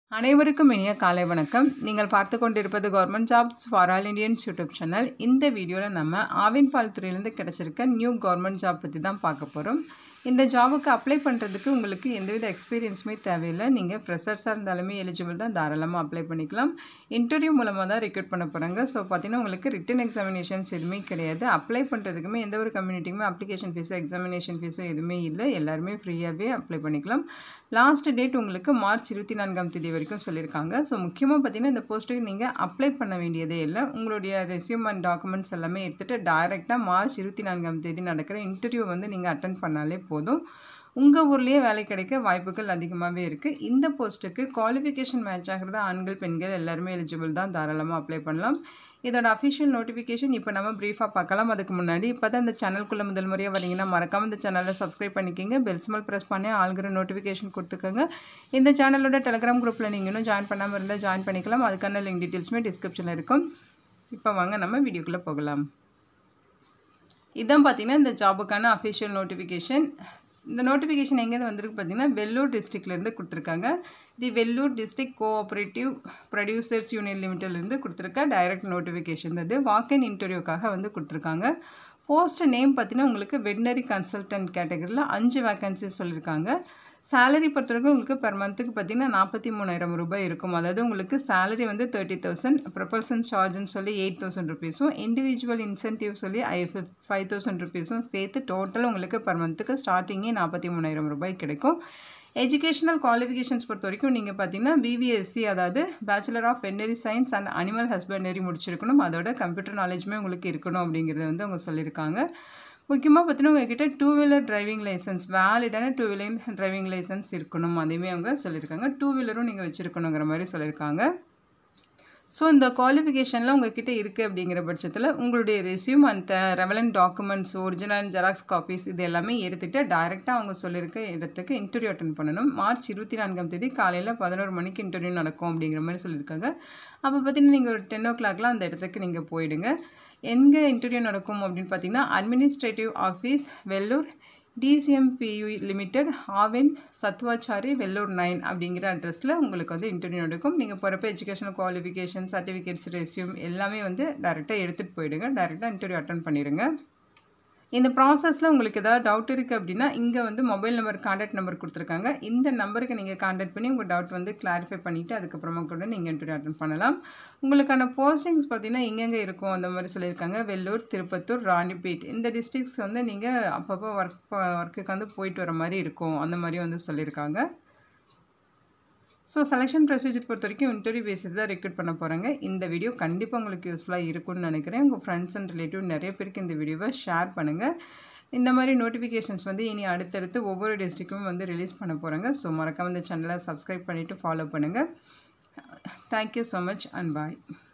அனைவருக்கும் இனிய காலை வணக்கம் நீங்கள் பார்த்து கொண்டிருப்பது government jobs for all Indians YouTube channel இந்த வீடியோவில் நம்ம ஆவின் பால் துறையிலேருந்து கிடச்சிருக்க நியூ கவர்மெண்ட் ஜாப் பற்றி தான் பார்க்க போகிறோம் இந்த ஜாபுக்கு அப்ளை பண்ணுறதுக்கு உங்களுக்கு எந்தவித எக்ஸ்பீரியன்ஸுமே தேவையில்லை நீங்கள் ஃப்ரெஷர்ஸாக இருந்தாலுமே எலிஜிபிள் தான் தாராளமாக அப்ளை பண்ணிக்கலாம் இன்டர்வியூ மூலமாக தான் ரெக்ரூட் பண்ண போகிறாங்க ஸோ பார்த்தீங்கன்னா உங்களுக்கு ரிட்டன் எக்ஸாமினேஷன்ஸ் எதுவுமே கிடையாது அப்ளை பண்ணுறதுக்குமே எந்த ஒரு கம்யூனிட்டிக்குமே அப்ளிகேஷன் ஃபீஸோ எக்ஸாமினேஷன் ஃபீஸோ எதுவுமே இல்லை எல்லாருமே ஃப்ரீயாகவே அப்ளை பண்ணிக்கலாம் லாஸ்ட் டேட் உங்களுக்கு மார்ச் இருபத்தி நான்காம் தேதி வரைக்கும் சொல்லியிருக்காங்க ஸோ முக்கியமாக பார்த்தீங்கன்னா இந்த போஸ்ட்டுக்கு நீங்கள் அப்ளை பண்ண வேண்டியதே இல்லை உங்களுடைய ரெஸ்யூம் அண்ட் டாக்குமெண்ட்ஸ் எல்லாமே எடுத்துகிட்டு டைரெக்டாக மார்ச் இருபத்தி நான்காம் தேதி நடக்கிற இன்டர்வியூ வந்து நீங்கள் அட்டன் பண்ணாலே போதும் உங்கள் ஊர்லேயே வேலை கிடைக்க வாய்ப்புகள் அதிகமாகவே இருக்குது இந்த போஸ்ட்டுக்கு குவாலிஃபிகேஷன் மேட்ச் ஆகிறது ஆண்கள் பெண்கள் எல்லாருமே எலிஜிபிள் தான் தாராளமாக அப்ளை பண்ணலாம் இதோட அஃபிஷியல் நோட்டிஃபிகேஷன் இப்போ நம்ம ப்ரீஃபாக பார்க்கலாம் அதுக்கு முன்னாடி இப்போ தான் இந்த சேனல்குள்ளே முதல் முறையாக வரீங்கன்னா மறக்காமல் இந்த சேனலை சப்ஸ்கிரைப் பண்ணிக்கிங்க பெல் ஸ்மெல் ப்ரெஸ் பண்ணி ஆள்கிற நோட்டிஃபிகேஷன் கொடுத்துக்கோங்க இந்த சேனலோட டெலிகிராம் குரூப்பில் நீங்கள் இன்னும் ஜாயின் பண்ணாமல் இருந்தால் ஜாயின் பண்ணிக்கலாம் அதுக்கான லிங்க் டீட்டெயில்ஸுமே டிஸ்கிரிப்ஷனில் இருக்கும் இப்போ வாங்க நம்ம வீடியோக்குள்ளே போகலாம் இதான் பார்த்தீங்கன்னா இந்த ஜாபுக்கான அஃபிஷியல் நோட்டிஃபிகேஷன் இந்த நோட்டிஃபிகேஷன் எங்கேருந்து வந்திருக்கு பார்த்தீங்கன்னா வெள்ளூர் டிஸ்ட்ரிக்ட்லேருந்து கொடுத்துருக்காங்க the Vellore district cooperative producers union லிமிட்டட்லேருந்து கொடுத்துருக்க டைரக்ட் நோட்டிஃபிகேஷன் அது வாக்கின் இன்டர்வியூக்காக வந்து கொடுத்துருக்காங்க போஸ்ட் நேம் பார்த்தீங்கன்னா உங்களுக்கு வெட்னரி கன்சல்டன்ட் கேட்டகரியில் அஞ்சு வேக்கன்சிஸ் சொல்லியிருக்காங்க சேலரி பொறுத்தவரைக்கும் உங்களுக்கு பெர் மந்த்துக்கு பார்த்தீங்கன்னா நாற்பத்தி மூணாயிரம் ரூபாய் இருக்கும் அதாவது உங்களுக்கு சேலரி வந்து தேர்ட்டி தௌசண்ட் ப்ரொபல்சன் சார்ஜ்னு சொல்லி எயிட் தௌசண்ட் ருபீஸும் இண்டிவிஜுவல் இன்சென்டிவ் சொல்லி ஐ ஃபைவ் தௌசண்ட் ருபீஸும் சேர்த்து டோட்டல் உங்களுக்கு பெர் மந்த்துக்கு ஸ்டார்டிங்கே நாற்பத்தி மூணாயிரம் ரூபாய் கிடைக்கும் எஜுகேஷனல் குவாலிஃபிகேஷன்ஸ் பொறுத்த வரைக்கும் நீங்கள் பார்த்தீங்கன்னா பிபிஎஸ்சி அதாவது bachelor of veterinary science and animal husbandry முடிச்சிருக்கணும் அதோட கம்ப்யூட்டர் நாலேஜுமே உங்களுக்கு இருக்கணும் அப்படிங்கிறத வந்து அவங்க சொல்லியிருக்காங்க முக்கியமாக பார்த்தீங்கன்னா உங்ககிட்ட டூ வீலர் டிரைவிங் லைசன்ஸ் வேலிடான டூ வீலர் டிரைவிங் லைசன்ஸ் இருக்கணும் அதையுமே அவங்க சொல்லியிருக்காங்க டூ வீலரும் நீங்கள் வச்சுருக்கணுங்கிற மாதிரி சொல்லியிருக்காங்க ஸோ இந்த குவாலிஃபிகேஷனில் உங்ககிட்ட இருக்குது அப்படிங்கிற பட்சத்தில் உங்களுடைய resume and relevant documents original xerox copies இது எல்லாமே எடுத்துகிட்டு டைரெக்டாக அவங்க சொல்லியிருக்க இடத்துக்கு இன்டர்வியூ அட்டன் பண்ணணும் மார்ச் இருபத்தி நான்காம் தேதி காலையில் பதினோரு மணிக்கு இன்டர்வியூ நடக்கும் அப்படிங்கிற மாதிரி சொல்லியிருக்காங்க அப்போ பார்த்தீங்கன்னா நீங்கள் ஒரு டென் ஓ கிளாக்லாம் அந்த இடத்துக்கு நீங்கள் போயிடுங்க எங்கே இன்டர்வியூ நடக்கும் அப்படின்னு பார்த்தீங்கன்னா administrative office Vellore DCMPU limited Aavin Sathuvachari Vellore nine அப்படிங்கிற அட்ரஸில் உங்களுக்கு வந்து இன்டர்வியூ நடக்கும் நீங்கள் போகிறப்ப எஜுகேஷனல் குவாலிஃபிகேஷன் சர்டிஃபிகேட்ஸ் ரெஸ்யூம் எல்லாமே வந்து டேரெக்டாக எடுத்துகிட்டு போயிடுங்க டேரெக்டாக இன்டர்வியூ அட்டன் பண்ணிடுங்க இந்த ப்ராசஸில் உங்களுக்கு ஏதாவது டவுட் இருக்குது அப்படின்னா இங்கே வந்து மொபைல் நம்பர் கான்டாக்ட் நம்பர் கொடுத்துருக்காங்க இந்த நம்பருக்கு நீங்கள் கான்டாக்ட் பண்ணி உங்கள் டவுட் வந்து கிளாரிஃபை பண்ணிவிட்டு அதுக்கப்புறமா கூட நீங்கள் இன்டர்வியூ அட்டன் பண்ணலாம் உங்களுக்கான போஸ்டிங்ஸ் பார்த்தீங்கன்னா எங்கெங்கே இருக்கும் அந்த மாதிரி சொல்லியிருக்காங்க வெள்ளூர் திருப்பத்தூர் ராணிப்பேட் இந்த டிஸ்ட்ரிக்ஸ் வந்து நீங்கள் அப்பப்போ ஒர்க் ஒர்க்குக்கு வந்து போயிட்டு வர மாதிரி இருக்கும் அந்த மாதிரி வந்து சொல்லியிருக்காங்க ஸோ செலெக்ஷன் ப்ரொசீஜர் பொறுத்த வரைக்கும் இன்டர்வியூ பேஸிஸ் தான் ரெக்ரூட் பண்ண போகிறாங்க இந்த வீடியோ கண்டிப்பாக உங்களுக்கு யூஸ்ஃபுல்லாக இருக்கும்னு நினைக்கிறேன் உங்கள் ஃப்ரெண்ட்ஸ் அண்ட் ரிலேட்டிவ் நிறைய பேருக்கு இந்த வீடியோவை ஷேர் பண்ணுங்கள் இந்த மாதிரி நோட்டிஃபிகேஷன்ஸ் வந்து இனி அடுத்தடுத்து ஒவ்வொரு டிஸ்ட்ரிக்கும் வந்து ரிலீஸ் பண்ண போகிறாங்க ஸோ மறக்காம இந்த சேனலை சப்ஸ்கிரைப் பண்ணிவிட்டு ஃபாலோ பண்ணுங்கள் thank you so much and bye